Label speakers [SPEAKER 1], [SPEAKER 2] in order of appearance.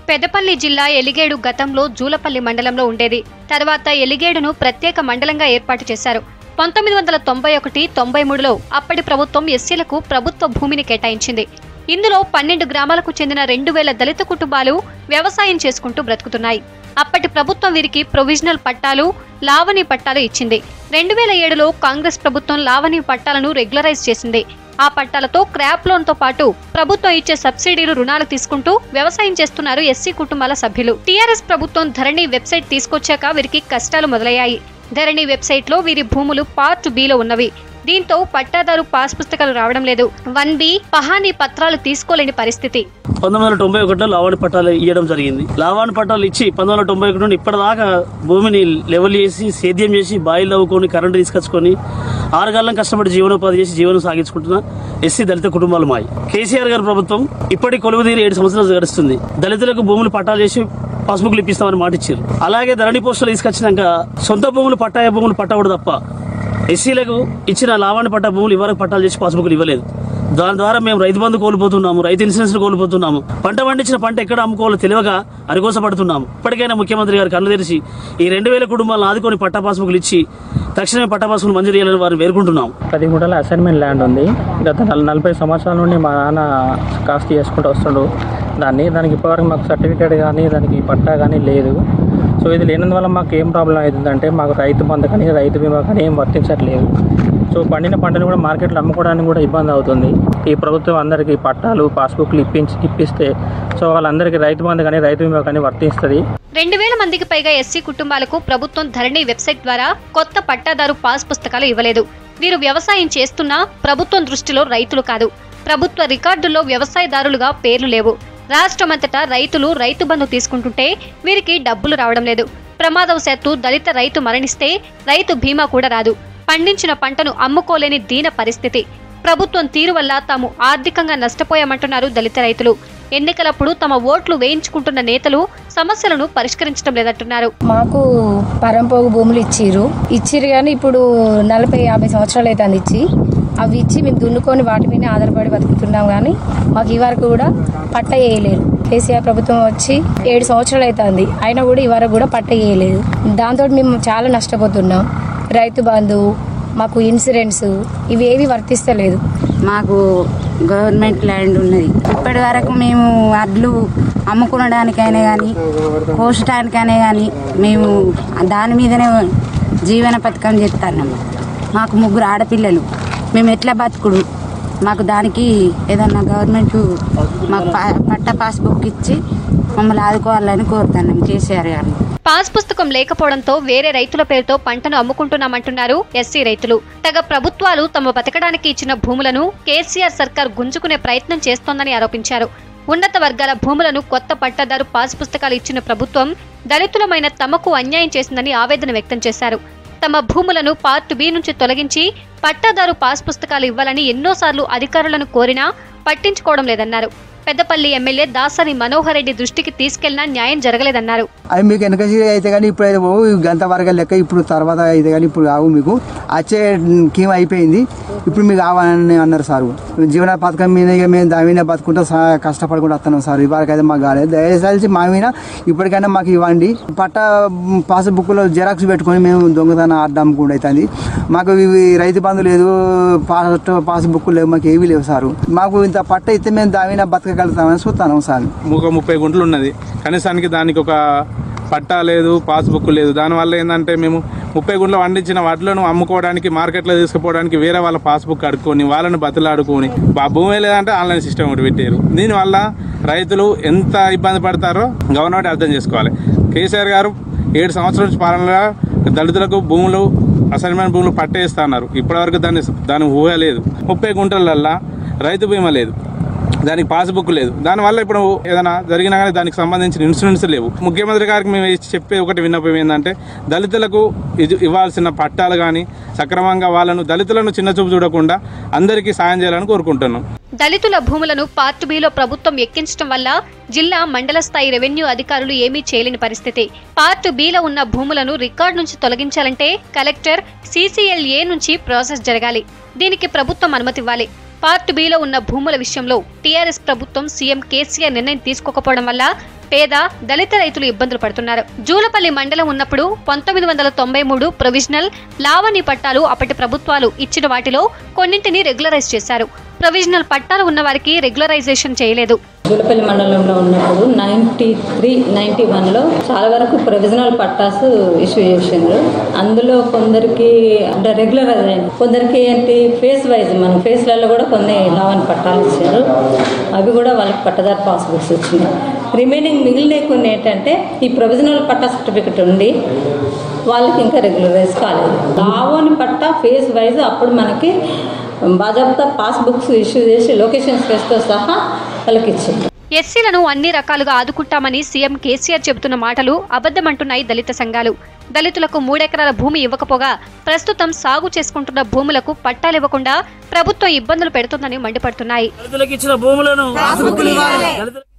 [SPEAKER 1] పెదపల్లి జిల్లా ఎలిగేడు గతంలో జూలపల్లి మండలంలో ఉండేది తర్వాత ఎలిగేడును ప్రత్యేక మండలంగా ఏర్పాటు చేశారు పంతొమ్మిది వందల తొంభై ఒకటి తొంభై మూడులో అప్పటి ప్రభుత్వం ఎస్సీలకు ప్రభుత్వ భూమిని కేటాయించింది ఇందులో పన్నెండు గ్రామాలకు చెందిన రెండు వేల దళిత కుటుంబాలు వ్యవసాయం చేసుకుంటూ బ్రతుకుతున్నాయి అప్పటి ప్రభుత్వం వీరికి ప్రొవిజనల్ పట్టాలు లావణి పట్టాలు ఇచ్చింది రెండు వేల ఏడులో కాంగ్రెస్ ప్రభుత్వం లావణి పట్టాలను రెగ్యులరైజ్ చేసింది ఆ పట్టాలతో క్రాప్ లోన్ తో పాటు ప్రభుత్వం ఇచ్చే సబ్సిడీలు రుణాలు తీసుకుంటూ వ్యవసాయం చేస్తున్నారు ఎస్సీ కుటుంబాల సభ్యులు టీఆర్ఎస్ ప్రభుత్వం ధరణి వెబ్సైట్ తీసుకొచ్చాక వీరికి కష్టాలు మొదలయ్యాయి ధరణి వెబ్సైట్ లో వీరి భూములు పార్ట్ బిలో ఉన్నవి దీంతో పట్టాదారు పాస్ పుస్తకాలు రావడం లేదు వన్ బి పహానీ పత్రాలు తీసుకోలేని పరిస్థితి
[SPEAKER 2] పంతొమ్మిది వందల తొంభై ఒకటిలో లావాణి పట్టాలు ఇవ్వడం జరిగింది లావాణి పట్టాలు ఇచ్చి పంతొమ్మిది వందల తొంభై ఒకటి నుండి ఇప్పటిదాకా భూమిని లెవెల్ చేసి సేద్యం చేసి బాయిలు తవ్వుకొని కరెంటు తీసుకొచ్చుకొని ఆరు గల్లం కష్టపడి జీవనోపాధి చేసి జీవనం సాగించుకుంటున్న ఎస్సీ దళిత కుటుంబాలు మాయి కేసీఆర్ గారి ప్రభుత్వం ఇప్పటి కొలువు తీరి ఏడు సంవత్సరాలు గడుస్తుంది దళితులకు భూములు పట్టాలు చేసి పాస్బుక్లు ఇప్పిస్తామని మాట ఇచ్చారు అలాగే ధరణి పోస్టులు తీసుకొచ్చినాక సొంత భూములు పట్టాయ భూములు పట్టకూడదు తప్ప ఎస్సీలకు ఇచ్చిన లావాణి పట్ట భూములు ఇవరకు పట్టాలు చేసి పాస్బుక్లు ఇవ్వలేదు దాని ద్వారా మేము రైతు బంధు కోల్పోతున్నాము రైతు ఇన్సూరెన్స్ కోల్పోతున్నాము పంట పండించిన పంట ఎక్కడ అమ్ముకోవాలో తెలియక అరిగోసపడుతున్నాము ఇప్పటికైనా ముఖ్యమంత్రి గారు కళ్ళు తెరిచి ఈ రెండు వేల కుటుంబాలను ఆదుకొని పట్టా పాస్బుక్లు ఇచ్చి తక్షణమే పట్టా పాస్బుక్లు మంజూరు చేయాలని వారిని వేడుకుంటున్నాము
[SPEAKER 3] పది గుంటల అసైన్మెంట్ ల్యాండ్ ఉంది గత నల- నలభై సంవత్సరాల నుండి మా నాన్న కాస్ట్ చేసుకుంటూ వస్తుండు దాన్ని దానికి ఇప్పటివరకు మాకు సర్టిఫికేట్ కానీ దానికి పట్టా కానీ లేదు సో ఇది లేనందువల్ల మాకు ఏం ప్రాబ్లం అవుతుందంటే మాకు రైతు బంధు కానీ రైతు బీమా కానీ ఏం వర్తించట్లేదు సో పండిన పంటను కూడా మార్కెట్లో అమ్ముకోవడానికి కూడా ఇబ్బంది అవుతుంది ఈ ప్రభుత్వం అందరికీ పట్టాలు పాస్బుక్లు ఇప్పించి ఇప్పిస్తే సో వాళ్ళందరికీ రైతు బంధు కానీ రైతు బీమా కానీ వర్తిస్తుంది
[SPEAKER 1] రెండు వేల మందికి పైగా ఎస్సీ కుటుంబాలకు ప్రభుత్వం ధరణి వెబ్సైట్ ద్వారా కొత్త పట్టాదారు పాస్ పుస్తకాలు ఇవ్వలేదు వీరు వ్యవసాయం చేస్తున్నా ప్రభుత్వం దృష్టిలో రైతులు కాదు ప్రభుత్వ రికార్డుల్లో వ్యవసాయదారులుగా పేర్లు లేవు రాష్ట్రమంతటా రైతులు రైతు బంధు తీసుకుంటుంటే వీరికి డబ్బులు రావడం లేదు ప్రమాదవశాత్తు దళిత రైతు మరణిస్తే రైతు బీమా కూడా రాదు పండించిన పంటను అమ్ముకోలేని దీన పరిస్థితి ప్రభుత్వం తీరు వల్ల తాము ఆర్థికంగా నష్టపోయామంటున్నారు దళిత రైతులు ఎన్నికలప్పుడు తమ ఓట్లు వేయించుకుంటున్న నేతలు సమస్యలను పరిష్కరించడం లేదంటున్నారు
[SPEAKER 4] మాకు పరంపోగు భూములు ఇచ్చిర్రు ఇచ్చిర్రు కానీ ఇప్పుడు నలభై యాభై సంవత్సరాలు అవుతుంది ఇచ్చి అవి ఇచ్చి మేము దున్నుకొని వాటి మీద ఆధారపడి బతుకుతున్నాం కానీ మాకు ఈ వరకు కూడా పట్ట వేయలేరు కేసీఆర్ ప్రభుత్వం వచ్చి ఏడు సంవత్సరాలు అవుతుంది అయినా కూడా ఈ వరకు కూడా పట్ట వేయలేదు దాంతో మేము చాలా నష్టపోతున్నాం రైతు బంధు మాకు ఇన్సూరెన్స్ ఇవి ఏవి వర్తిస్తలేదు
[SPEAKER 5] మాకు గవర్నమెంట్ ల్యాండ్ ఉన్నది ఇప్పటి వరకు మేము అడ్లు అమ్ముకునడానికైనా కానీ కోసడానికైనా కానీ మేము దాని మీదనే జీవన పథకం చేస్తున్నాము మాకు ముగ్గురు ఆడపిల్లలు మేము ఎట్లా బతుకుడు మాకు దానికి ఏదన్నా గవర్నమెంట్ మాకు పా- పట్ట పాస్బుక్ ఇచ్చి మమ్మల్ని ఆదుకోవాలని కోరుతున్నాం కేసీఆర్ గారిని
[SPEAKER 1] పాస్ పుస్తకం లేకపోవడంతో వేరే రైతుల పేరుతో పంటను అమ్ముకుంటున్నామంటున్నారు ఎస్సీ రైతులు తగ ప్రభుత్వాలు తమ బతకడానికి ఇచ్చిన భూములను కేసీఆర్ సర్కార్ గుంజుకునే ప్రయత్నం చేస్తోందని ఆరోపించారు ఉన్నత వర్గాల భూములను కొత్త పట్టాదారు పాస్ పుస్తకాలు ఇచ్చిన ప్రభుత్వం దళితులమైన తమకు అన్యాయం చేసిందని ఆవేదన వ్యక్తం చేశారు తమ భూములను పార్ట్ బి నుంచి తొలగించి పట్టాదారు పాస్ పుస్తకాలు ఇవ్వాలని ఎన్నోసార్లు అధికారులను కోరినా పట్టించుకోవడం లేదన్నారు పెద్దపల్లి ఎమ్మెల్యే దాసరి మనోహర్ రెడ్డి దృష్టికి తీసుకెళ్లినా న్యాయం జరగలేదన్నారు
[SPEAKER 6] అవి మీకు వెనక అయితే కానీ ఇప్పుడు అయితే పోవు గంట వరకు లెక్క ఇప్పుడు తర్వాత అయితే కానీ ఇప్పుడు కావు మీకు వచ్చే కీమ్ అయిపోయింది ఇప్పుడు మీకు కావాలని అన్నారు సార్ జీవన పథకం మీద ఇక మేము దాని మీద బతుకుంటూ సా- కష్టపడుకుంటూ వస్తున్నాం సార్ ఇవరకు అయితే మాకు కాలేదు దయచేసి మా మీద ఇప్పటికైనా మాకు ఇవ్వండి పట్ట పాస్బుక్లో జెరాక్స్ పెట్టుకొని మేము దొంగతనం అడ్డం అమ్ముకుంటూ అవుతుంది మాకు ఇవి రైతు బంధు లేదు పాస్ పాస్బుక్ లేవు మాకు ఏవి లేవు సార్ మాకు ఇంత పట్ట ఇస్తే మేము దాని మీద బతకగలుగుతామని చూస్తాను సార్
[SPEAKER 7] ఒక ముప్పై గుంటలు ఉన్నది కనీసానికి దానికి ఒక పట్టా లేదు పాస్బుక్ లేదు దానివల్ల ఏంటంటే మేము ముప్పై గుంటలు పండించిన వాటిలను అమ్ముకోవడానికి మార్కెట్లో తీసుకుపోవడానికి వేరే వాళ్ళ పాస్బుక్ అడుక్కొని వాళ్ళని బతులాడుకొని ఆ భూమి లేదంటే ఆన్లైన్ సిస్టమ్ ఒకటి పెట్టారు దీనివల్ల రైతులు ఎంత ఇబ్బంది పడతారో గవర్నమెంట్ అర్థం చేసుకోవాలి కేసీఆర్ గారు ఏడు సంవత్సరాల నుంచి పాలనలో దళితులకు భూములు అసైన్మెంట్ భూములు పట్టేస్తున్నారు ఇప్పటివరకు దాన్ని దాని ఊహ లేదు ముప్పై గుంటలల్లా రైతు బీమా లేదు దానికి పాస్బుక్ లేదు దానివల్ల ఇప్పుడు ఏదైనా జరిగినా కానీ దానికి సంబంధించిన ఇన్సూరెన్స్ లేవు ముఖ్యమంత్రి గారికి మేము చెప్పే ఒకటి విన్నపం ఏంటంటే దళితులకు ఇది ఇవ్వాల్సిన పట్టాలు కానీ సక్రమంగా వాళ్ళను దళితులను చిన్న చూపు చూడకుండా అందరికీ సాయం చేయాలని కోరుకుంటున్నాం
[SPEAKER 1] దళితుల భూములను పార్ట్ బిలో ప్రభుత్వం ఎక్కించడం వల్ల జిల్లా మండల స్థాయి రెవెన్యూ అధికారులు ఏమీ చేయలేని పరిస్థితి పార్ట్ బిలో ఉన్న భూములను రికార్డు నుంచి తొలగించాలంటే కలెక్టర్ సీసీఎల్ఏ నుంచి ప్రాసెస్ జరగాలి దీనికి ప్రభుత్వం అనుమతి ఇవ్వాలి పార్ట్ బిలో ఉన్న భూముల విషయంలో టీఆర్ఎస్ ప్రభుత్వం సీఎం కేసీఆర్ నిర్ణయం తీసుకోకపోవడం వల్ల పేద దళిత రైతులు ఇబ్బందులు పడుతున్నారు జూలపల్లి మండలం ఉన్నప్పుడు పంతొమ్మిది వందల తొంభై మూడు ప్రొవిజనల్ లావణి పట్టాలు అప్పటి ప్రభుత్వాలు ఇచ్చిన వాటిలో కొన్నింటిని రెగ్యులరైజ్ చేశారు ప్రొవిజనల్ పట్టాలు ఉన్న వారికి రెగ్యులరైజేషన్ చేయలేదు
[SPEAKER 8] జూలపల్లి మండలంలో ఉన్నప్పుడు నైంటీ త్రీ నైంటీ వన్లో చాలా వరకు ప్రొవిజనల్ పట్టాస్ ఇష్యూ చేసిండ్రు అందులో కొందరికి అంటే రెగ్యులరైజ్ అయింది కొందరికి ఏంటి ఫేస్ వైజ్ మన ఫేస్లలో కూడా కొన్ని లావన్ పట్టాలు ఇచ్చారు అవి కూడా వాళ్ళకి పట్టదారు పాస్బుక్స్ వచ్చినాయి రిమైనింగ్ మిగిలిన కొన్ని ఏంటంటే ఈ ప్రొవిజనల్ పట్టా సర్టిఫికెట్ ఉండి వాళ్ళకి ఇంకా రెగ్యులరైజ్ కాలేదు లావోని పట్టా ఫేస్ వైజ్ అప్పుడు మనకి బాజాబ్తా పాస్బుక్స్ ఇష్యూ చేసి లొకేషన్ స్పేస్తో సహా వాళ్ళకి ఇచ్చింది
[SPEAKER 1] ఎస్సీలను అన్ని రకాలుగా ఆదుకుంటామని సీఎం కేసీఆర్ చెబుతున్న మాటలు అబద్ధమంటున్నాయి దళిత సంఘాలు దళితులకు మూడెకరాల భూమి ఇవ్వకపోగా ప్రస్తుతం సాగు చేసుకుంటున్న భూములకు పట్టాలివ్వకుండా ప్రభుత్వం ఇబ్బందులు పెడుతోందని మండిపడుతున్నాయి
[SPEAKER 2] దళితులకు ఇచ్చిన భూములను దళితులకు